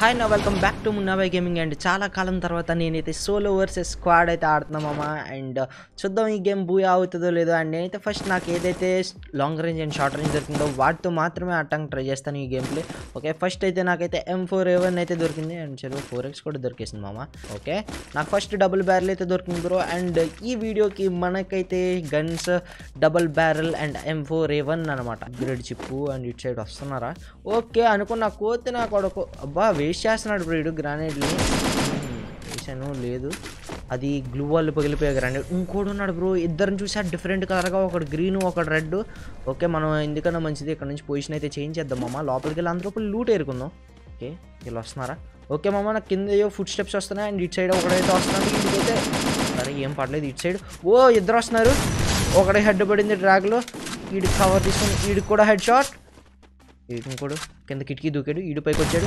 Hi నా welcome back to Munnabhai gaming and చాలా కాలం తర్వాత నేనైతే సోలో వర్సెస్ స్క్వాడ్ అయితే ఆడుతున్నామమ్మా అండ్ చూద్దాం ఈ గేమ్ బూయా అవుతుందో లేదో అండ్ నేనైతే ఫస్ట్ నాకు ఏదైతే long range and short range దొరికిందో వాటితో మాత్రమే ఆడటానికి ట్రై చేస్తాను ఈ గేమ్ ప్లే ఓకే ఫస్ట్ అయితే నాకైతే ఎం ఫోర్ ఎవన్ అయితే దొరికింది అండ్ చలో ఫోర్ ఎక్స్ కూడా దొరికేసింది మామ ఓకే నాకు ఫస్ట్ డబుల్ బ్యారెల్ అయితే దొరికింది బ్రో అండ్ ఈ వీడియోకి మనకైతే guns double barrel and M four A one అనమాట గ్రేడ్ చిప్పు అండ్ ఇటు సైడ్ వస్తున్నారా ఓకే అనుకున్న కోతి నా కొడుకు అబ్బా వేస్ట్ చేస్తున్నాడు బ్రీడు గ్రానైడ్ని వేసాను లేదు అది గ్లూ వాళ్ళు పగిలిపోయే గ్రానైడ్ ఇంకోటి ఉన్నాడు బ్రో ఇద్దరిని చూసా డిఫరెంట్ కలర్గా ఒకటి గ్రీన్ ఒకటి రెడ్ ఓకే మనం ఎందుకన్నా మంచిది ఇక్కడ నుంచి పొజిషన్ అయితే చేంజ్ చేద్దాం మామ లోపలికి వెళ్ళి అందరూ లూట్ ఏరుకుందాం ఓకే వీళ్ళు వస్తున్నారా ఓకే మామ నాకు కింద ఏవో ఫుడ్ స్టెప్స్ వస్తున్నాయి అండ్ ఇటు సైడ్ ఒకడైతే వస్తున్నాడు ఇటుకైతే సరే ఏం పడలేదు ఇటు సైడ్ ఓ ఇద్దరు వస్తున్నారు ఒకడే హెడ్ పడింది డ్రాగ్లో వీడికి కవర్ తీసుకొని వీడికి కూడా హెడ్ షాట్ వీడిని కూడా కింద కిటికీ దూకాడు ఈడు పైకి వచ్చాడు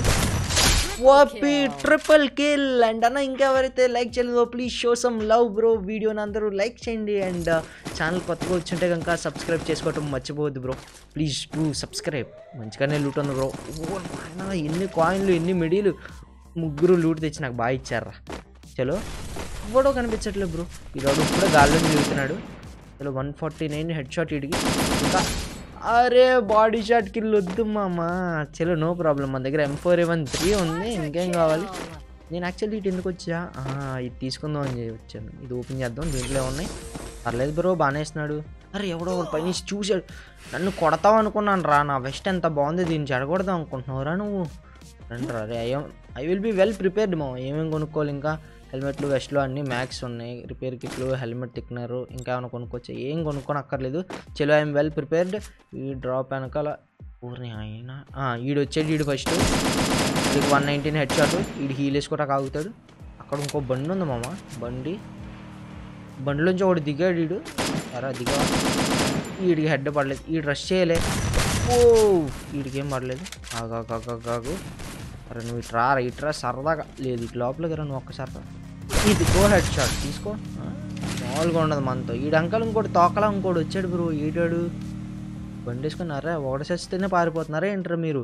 ఓపి ట్రిపుల్ కిల్ అండ్ అన్న ఇంకెవరైతే లైక్ చేయలేదో please show some love bro వీడియోని అందరూ లైక్ చేయండి అండ్ ఛానల్ కొత్తగా వచ్చింటే కనుక సబ్స్క్రైబ్ చేసుకోవటం మర్చిపోవద్దు బ్రో ప్లీజ్ డూ సబ్స్క్రైబ్ మంచిగానే లూట్ ఉంది బ్రో ఓ నాయనా, ఎన్ని కాయిన్లు ఎన్ని మిడీలు ముగ్గురు లూట్ తెచ్చి నాకు బాగా ఇచ్చారా చలో ఎవడో కనిపించట్లేదు బ్రో ఈరోజు ఇప్పుడే గాల్లో తిరుగుతున్నాడు చలో one forty nine headshot ఇడికి ఇంకా అరే బాడీ షాట్ కిల్ వద్దు మామ చలో నో ప్రాబ్లం మన దగ్గర ఎం ఫోర్ వన్ త్రీ ఉంది ఇంకేం కావాలి నేను యాక్చువల్లీ ఇటు ఎందుకు వచ్చా ఆ, ఇది తీసుకుందాం అని చెప్పి వచ్చాను ఇది ఓపెన్ చేద్దాం దీంట్లో ఉన్నాయి పర్లేదు బ్రో బాగానే ఇస్తున్నాడు అరే ఎవడో ఒకడు పైన చూశాడు నన్ను కొడతావు అనుకున్నాను రా నా వెస్ట్ ఎంత బాగుంది దీన్ని చెడగొడదాం అనుకుంటున్నావురా నువ్వు రండి రా రే I I will be well prepared మా ఏమేమి కొనుక్కోవాలి ఇంకా హెల్మెట్లు వెస్ట్లు అన్నీ మ్యాక్స్ ఉన్నాయి రిపేర్ కిట్లు హెల్మెట్ థిక్నరు ఇంకా ఏమైనా కొనుక్కోవచ్చు ఏం కొనుక్కొని అక్కర్లేదు చలో ఐఎమ్ వెల్ ప్రిపేర్డ్ ఈ డ్రాప్ వెనకాల ఊరిని ఆయన ఈడు వచ్చాడు ఈడు ఫస్ట్ ఈడికి వన్ నైన్టీన్ హెడ్ షాట్ ఈడు హీల్ వేసుకోవడానికి ఆగుతాడు అక్కడ ఇంకో బండి ఉంది మామ బండి బండిలోంచి ఒకటి దిగాడు ఈడు ఎరా దిగా వీడికి హెడ్ పడలేదు ఈడు రష్ చేయలే ఓ వీడికి ఏం పడలేదు ఆగాగాగాగు అరే నువ్వు ఇట్రా రా ఇట్రా సరదాగా లేదు ఇటు లోపలికి రా నువ్వు ఒక్కసారి రా. ఇది గో హెడ్ షాట్ తీసుకో ఆ, మామూలుగా ఉండదు మనతో ఈడు అంకల్ ఇంకోటి తోకలా ఇంకోటి వచ్చాడు బ్రో ఈడాడు బండి వేసుకున్నారా ఒకటి చచ్చితేనే పారిపోతున్నారా ఏంట్రా మీరు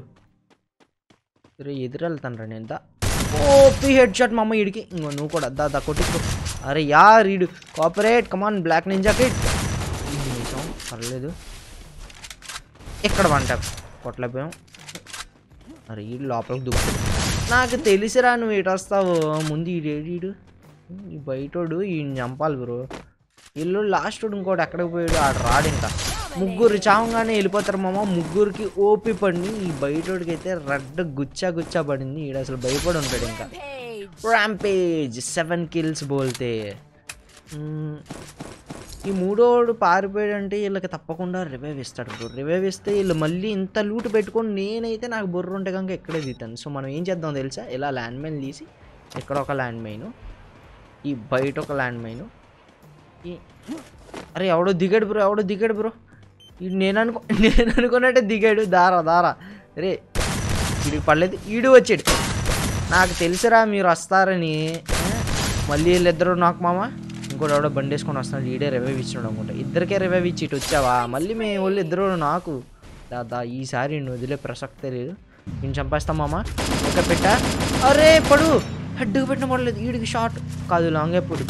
రే ఎదురెళ్తాను నేను దా ఓపి హెడ్ షాట్ మా అమ్మ ఈడికి ఇంకో నువ్వు కూడా దా దా కొట్టించుకో అరే యార్ ఈడు కాపరేట్ కమాన్ బ్లాక్ నింజా కిట్ పర్లేదు ఇక్కడ వంట కొట్టలేకపోయాం అరే ఈడు లోపలికి దుక్కుతాడు నాకు తెలిసిరా నువ్వు ఇటు వస్తావు ముందు ఈడేడు ఈ బయటోడు ఈయన చంపాలి బ్రో ఇల్లు లాస్ట్ ఇంకోటి ఎక్కడికి పోయాడు ఆడు రాడు ఇంకా ముగ్గురు చావంగానే వెళ్ళిపోతారు మామ ముగ్గురికి ఓపి పడింది ఈ బయటోడికి అయితే రెడ్ గుచ్చా గుచ్చా పడింది ఈడు అసలు భయపడి ఉంటాడు ఇంకా ర్యాంపేజ్ సెవెన్ కిల్స్ బోల్తే మ్మ్. ఈ మూడోడు పారిపోయాడంటే వీళ్ళకి తప్పకుండా రివైవ్ ఇస్తాడు బ్రో రివైవ్ ఇస్తే వీళ్ళు మళ్ళీ ఇంత లూట్ పెట్టుకొని నేనైతే నాకు బుర్ర ఉంటే కనుక ఎక్కడే దిగుతాను సో మనం ఏం చేద్దాం తెలుసా ఇలా ల్యాండ్ మైన్ తీసి ఇక్కడ ఒక ల్యాండ్ మైను ఈ బయట ఒక ల్యాండ్ మైను ఈ అరే ఎవడో దిగాడు బ్రో ఎవడో దిగాడు బ్రో ఈడు నేను అనుకో నేను అనుకున్నట్టే దిగాడు దారా దారా రే వీడికి పడలేదు ఈడు వచ్చాడు నాకు తెలుసురా మీరు వస్తారని ఆ? మళ్ళీ వీళ్ళిద్దరు నాకు మామ ఇంకోటి ఎవడో బండి వేసుకొని వస్తున్నాడు ఈడే రివైవ్ ఇచ్చినాడు అనుకుంటా ఇద్దరికే రివైవ్ ఇచ్చి ఇటు వచ్చావా మళ్ళీ మీ వాళ్ళు ఇద్దరు నాకు దాదా ఈసారి నువ్వు వదిలే ప్రసక్తే లేదు నేను చంపేస్తాం మామ ఓకే పెట్టా అరే పడు హెడ్కి పెట్టిన పడలేదు వీడికి షార్ట్ కాదు లాంగ్ ఎప్పుడు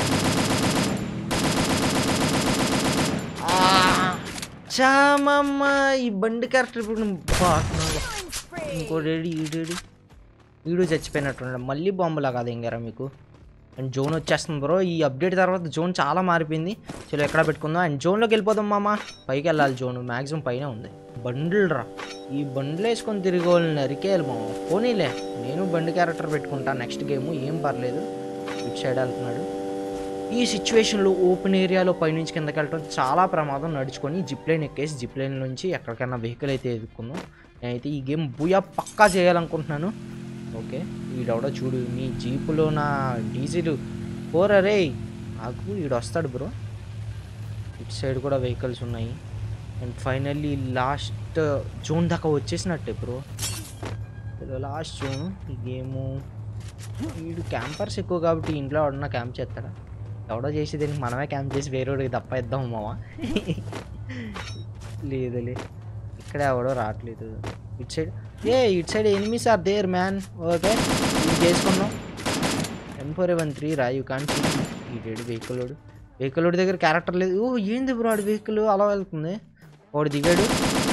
చామమ్మ ఈ బండి క్యారెక్టర్ ఇప్పుడు నువ్వు బాగున్నావు. ఇంకోటి ఏడి ఈడేడి ఈడు చచ్చిపోయినట్టున్నాడు మళ్ళీ బాంబులా కాదు ఇంగారా మీకు అండ్ జోన్ వచ్చేస్తుంది బ్రో ఈ అప్డేట్ తర్వాత జోన్ చాలా మారిపోయింది చలో ఎక్కడ పెట్టుకుందాం అండ్ జోన్లోకి వెళ్ళిపోదాం మామ పైకి వెళ్ళాలి జోన్ మ్యాక్సిమం పైన ఉంది బండ్లు రా ఈ బండ్లు వేసుకొని తిరిగి వాళ్ళని నరికేయాలి మామ పోనీలే నేను బండి క్యారెక్టర్ పెట్టుకుంటా నెక్స్ట్ గేమ్ ఏం పర్లేదు ఇటు సైడ్ వెళ్తున్నాడు ఈ సిచ్యువేషన్లో ఓపెన్ ఏరియాలో పైనుంచి కిందకి వెళ్ళడం చాలా ప్రమాదం నడుచుకొని జిప్ లైన్ ఎక్కేసి జిప్ లైన్ నుంచి ఎక్కడికైనా వెహికల్ అయితే ఎదుర్కొందాం నేనైతే ఈ గేమ్ బుయా పక్కా చేయాలనుకుంటున్నాను ఓకే వీడెవడో చూడు నీ జీపులో నా డీజిల్ పోరా రే నాకు వీడు వస్తాడు బ్రో ఇటు సైడ్ కూడా వెహికల్స్ ఉన్నాయి అండ్ ఫైనల్లీ లాస్ట్ జోన్ దాకా వచ్చేసినట్టే బ్రో లాస్ట్ జోన్ ఈ గేము వీడు క్యాంపర్స్ ఎక్కువ కాబట్టి ఇంట్లో ఎవడన్నా క్యాంప్ చేస్తాడా ఎవడో చేసేదానికి మనమే క్యాంప్ చేసి వేరేవాడికి తప్ప ఇద్దాం మావా లేదులే ఇక్కడ ఎవడో రావట్లేదు ఇటు సైడ్ ఏ ఇట్ side enemies are there man okay ఇది చేసుకున్నాం ఎం ఫోర్ వన్ త్రీ రా యూ కాన్ ఈడేడు వెహికల్ వాడు వెహికల్ వాడి దగ్గర క్యారెక్టర్ లేదు ఓ ఏంది బ్రో ఆడి వెహికల్ అలా వెళ్తుంది వాడు దిగాడు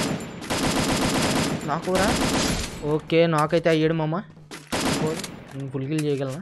నాకు రా ఓకే నాకైతే అయ్యాడు మామ నేను ఫుల్ కిల్ చేయగలనా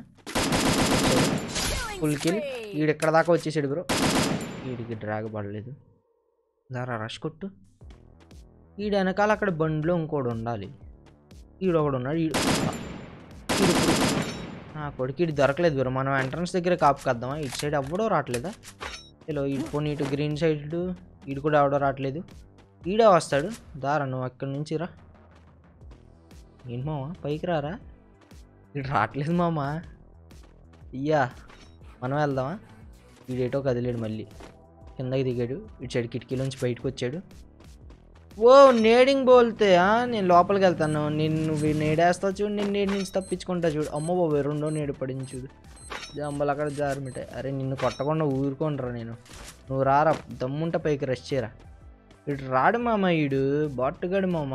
ఫుల్ కిల్ ఈడు ఎక్కడ దాకా వచ్చేసాడు బ్రో వీడికి డ్రాగ్ పడలేదు దారా రష్ కొట్టు ఈడు వెనకాల అక్కడ బండిలో ఇంకోడు ఉండాలి ఈడు ఒకడు ఉన్నాడు ఈడు ఈడు ఇప్పుడు నా కొడుకు ఇటు దొరకలేదు బ్రో మనం ఎంట్రన్స్ దగ్గర కాపు కద్దామా ఇటు సైడ్ ఎవ్వడో రావట్లేదా హలో ఇటు పోనీ ఇటు గ్రీన్ సైడ్ ఇటు కూడా ఎవడో రావట్లేదు ఈడే వస్తాడు దారా నువ్వు అక్కడి నుంచి రా ఏంటి మామ పైకి రారా ఇటు రావట్లేదు మామ ఇయ్యా మనం వెళ్దామా వీడేటో కదిలేడు మళ్ళీ కిందకి దిగాడు ఇటు సైడ్ కిటికీలోంచి బయటకు వచ్చాడు ఓ నేడింగ్ బోల్తే ఆ, నేను లోపలికి వెళ్తాను నేను నువ్వు నేడేస్తావు చూడు నేను నేడు నుంచి తప్పించుకుంటా చూడు అమ్మ బాబు రెండో నేడు పడింది చూడు జంబలు అక్కడ జారిమిటాయి అరే నిన్ను కొట్టకుండా ఊరుకోండిరా నేను నువ్వు రారా దమ్ముంట పైకి రష్ చేయరా ఇటు రాడు మామ ఈడు బాట్టుగాడు మామ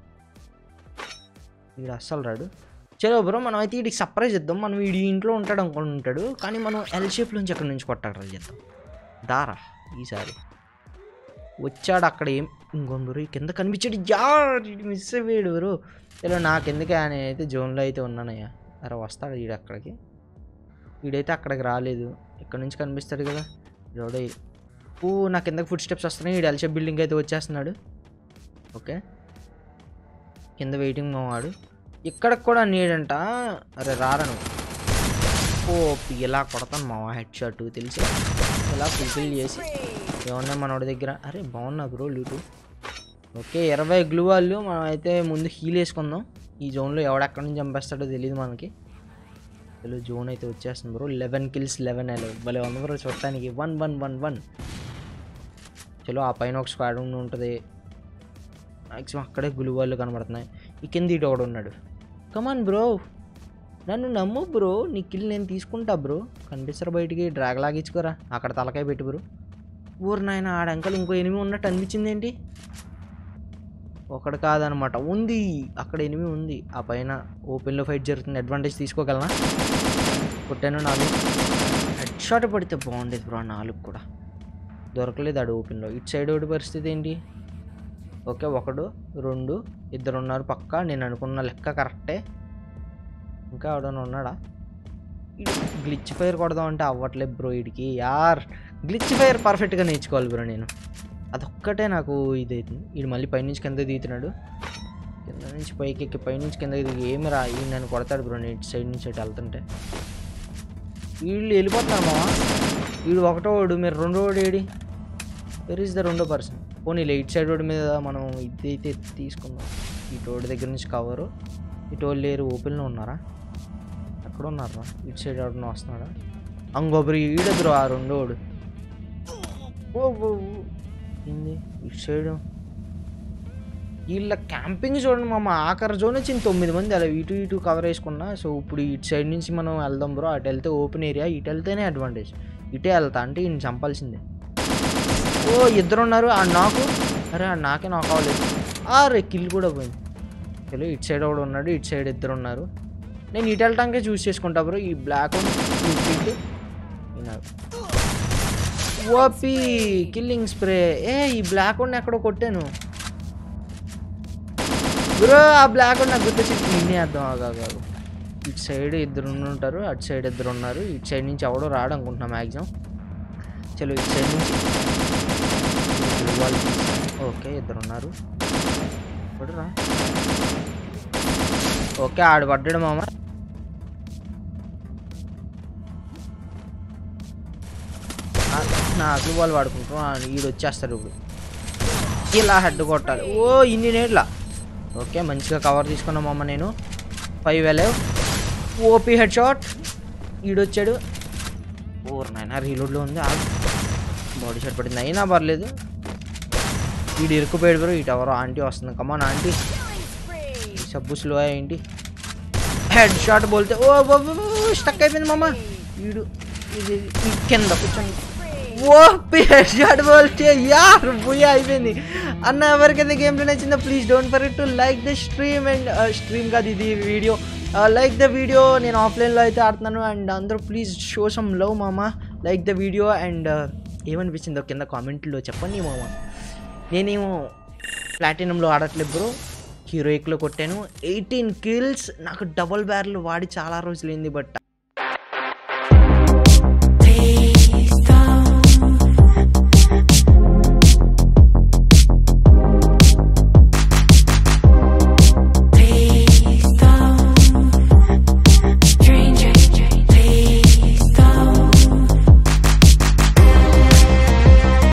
వీడు అస్సలు రాడు చలో బ్రో మనం అయితే వీడికి సర్ప్రైజ్ ఇద్దాం మనం వీడి ఇంట్లో ఉంటాడు అనుకుంటాడు కానీ మనం ఎల్ షేప్లోంచి అక్కడ నుంచి కొట్టగలరా చేద్దాం దారా ఈసారి వచ్చాడు అక్కడ ఏం ఇంకొందరు బ్రో ఈ కింద కనిపించాడు యా మిస్ అయ్యాడు బ్రో ఇలా నాకెందుకే నేను అయితే జోన్లో అయితే ఉన్నానయ్యా అరే వస్తాడు వీడు అక్కడికి వీడైతే అక్కడికి రాలేదు ఇక్కడ నుంచి కనిపిస్తాడు కదా ఎవడో ఓ నా కిందకి ఫుడ్ స్టెప్స్ వస్తున్నాయి వీడు ఎల్షేప్ బిల్డింగ్ అయితే వచ్చేస్తున్నాడు ఓకే కింద వెయిటింగ్ మావాడు ఇక్కడికి కూడా నీడంట అరే రారను ఓ ఇలా కొడతాను మావా హెడ్ షాట్ తెలిసి ఇలా ఫుల్ఫిల్ చేసి ఏమన్నా మనోడి దగ్గర అరే బాగున్నా బ్రో లూటు ఓకే ఇరవై గ్లూ వాళ్ళు మనం అయితే ముందు హీల్ వేసుకుందాం ఈ జోన్లో ఎవడెక్కడి నుంచి చంపేస్తాడో తెలియదు మనకి చలో జోన్ అయితే వచ్చేస్తుంది bro eleven kills eleven eleven భలే ఉంది బ్రో చూడటానికి వన్ వన్ వన్ వన్ చలో ఆ పైన ఒక స్క్వాడ్ ఉంటుంది మ్యాక్సిమం అక్కడే గులు వాళ్ళు కనబడుతున్నాయి ఈ కింద ఇటు ఒకడు ఉన్నాడు కమాన్ బ్రో నన్ను నమ్ము బ్రో నీ కిల్ నేను తీసుకుంటా బ్రో కనిపిస్తారు బయటికి డ్రాగ్ లాగించుకోరా అక్కడ తలకాయ పెట్టి బ్రో ఊరు నాయన ఆడ అంకల్ ఇంకో ఎనిమి ఉన్నట్టు అనిపించింది ఏంటి ఒకడు కాదనమాట ఉంది అక్కడ ఎనిమి ఉంది ఆ పైన ఓపెన్లో ఫైట్ జరుగుతుంది అడ్వాంటేజ్ తీసుకోగలనా కొట్టాను నాలుగు హెడ్ షాట్ పడితే బాగుండేది బ్రో ఆ నాలుగు కూడా దొరకలేదు ఆడు ఓపెన్లో ఇటు సైడ్ ఒకటి పరిస్థితి ఏంటి ఓకే ఒకడు రెండు ఇద్దరు ఉన్నారు పక్క నేను అనుకున్న లెక్క కరెక్టే ఇంకా ఎవడన్నా ఉన్నాడా గ్లిచ్ ఫైర్ కొడదాం అంటే అవ్వట్లేదు బ్రో వీడికి యార్ గ్లిచ్ ఫైర్ పర్ఫెక్ట్గా నేర్చుకోవాలి బ్రో నేను అదొక్కటే నాకు ఇది అవుతుంది వీడు మళ్ళీ పైనుంచి కింద దిగుతున్నాడు కింద నుంచి పైకి ఎక్కి పైనుంచి కింద దిగి ఏమి రా ఈ నన్ను కొడతాడు బ్రో నేను ఇటు సైడ్ నుంచి ఇటు వెళ్తుంటే వీళ్ళు వెళ్ళిపోతున్నారు మావా వీడు ఒకటో వాడు మీరు రెండో వాడు ఏడి వెర్ ఈస్ ద రెండో పర్సన్ పోనీ ఇటు సైడ్ రోడ్ మీద మనం ఇది అయితే తీసుకుందాం ఈ రోడ్ దగ్గర నుంచి కవరు ఇటు వాళ్ళు లేరు ఓపెన్లో ఉన్నారా ఎక్కడ ఉన్నారా ఇటు సైడ్ ఎవడన్నా వస్తున్నాడా అంగొబరి ఈడెదురు ఆ రెండోడు ఓ ఓ, ఓ. ఏంది ఇటు సైడ్ వీళ్ళ క్యాంపింగ్ చూడండి మామ ఆఖరి జోన్ వచ్చింది తొమ్మిది మంది అలా ఇటు ఇటు కవర్ వేసుకున్నా సో ఇప్పుడు ఇటు సైడ్ నుంచి మనం వెళ్దాం బ్రో అటు వెళ్తే ఓపెన్ ఏరియా ఇటు వెళ్తేనే అడ్వాంటేజ్ ఇటే వెళ్తా అంటే ఈయన చంపాల్సిందే ఓ ఇద్దరు ఉన్నారు ఆ నాకు అరే ఆ నాకే నాకు అవ్వలేదు ఆ రే కిల్ కూడా పోయింది హలో ఇటు సైడ్ ఒకడు ఉన్నాడు ఇటు సైడ్ ఇద్దరు ఉన్నారు నేను ఇటు వెళ్ళటానికే చూస్ చేసుకుంటా బ్రో ఈ బ్లాక్ ఓపి కిల్లింగ్ స్ప్రే ఏ ఈ బ్లాక్ ఉన్న ఎక్కడో కొట్టాను బ్రో ఆ బ్లాక్ ఉన్న నాకు గుర్తొచ్చి నిన్నే అర్థం ఆగాగాగు ఇటు సైడ్ ఇద్దరు ఉంటారు అటు సైడ్ ఇద్దరు ఉన్నారు ఇటు సైడ్ నుంచి ఎవడో రాడు అనుకుంటున్నా మ్యాక్సిమం చలో ఇటు సైడ్ నుంచి వాళ్ళు ఓకే ఇద్దరు ఉన్నారు ఇప్పుడు రా ఓకే ఆడు పడ్డాడు మామ నా- నా అసలు వాళ్ళు వాడుకుంటాం ఈడు వచ్చేస్తాడు ఇప్పుడు ఇలా హెడ్ కొట్టాలి ఓ ఇన్ని నేట్ల ఓకే మంచిగా కవర్ తీసుకున్నాం అమ్మ నేను ఫైవ్ వెళ్ళావు ఓపీ హెడ్ షాట్ ఈడొచ్చాడు ఓర్ నైనా రీలోడ్లో ఉంది బాడీ షాట్ పడింది అయినా పర్లేదు వీడు ఇరుక్కుపోయాడు బ్రో ఇటు ఎవరో ఆంటీ వస్తుంది కమాన్ ఆంటీ ఈ సబ్బు స్లో ఏంటి హెడ్ షాట్ బోల్తే ఓ స్టక్ అయిపోయింది మామ వీడు ఇది ఈ కింద కూర్చొని ఓ షాట్ బోల్టే యార్ బుయా అయిపోయింది అన్న ఎవరికైతే గేమ్ ప్లే నచ్చిందో please don't forget to like the stream and stream కాదు ఇది వీడియో లైక్ ద వీడియో నేను ఆఫ్లైన్లో అయితే ఆడుతున్నాను అండ్ అందరూ ప్లీజ్ షో సమ్ లవ్ మామ లైక్ ద వీడియో అండ్ ఏమనిపించిందో కింద కామెంట్లో చెప్పండి మామ నేనేమో ప్లాటినంలో ఆడట్లేదు బ్రో హీరోయిక్లో కొట్టాను ఎయిటీన్ కిల్స్ నాకు డబుల్ బ్యార్లు వాడి చాలా రోజులైంది బట్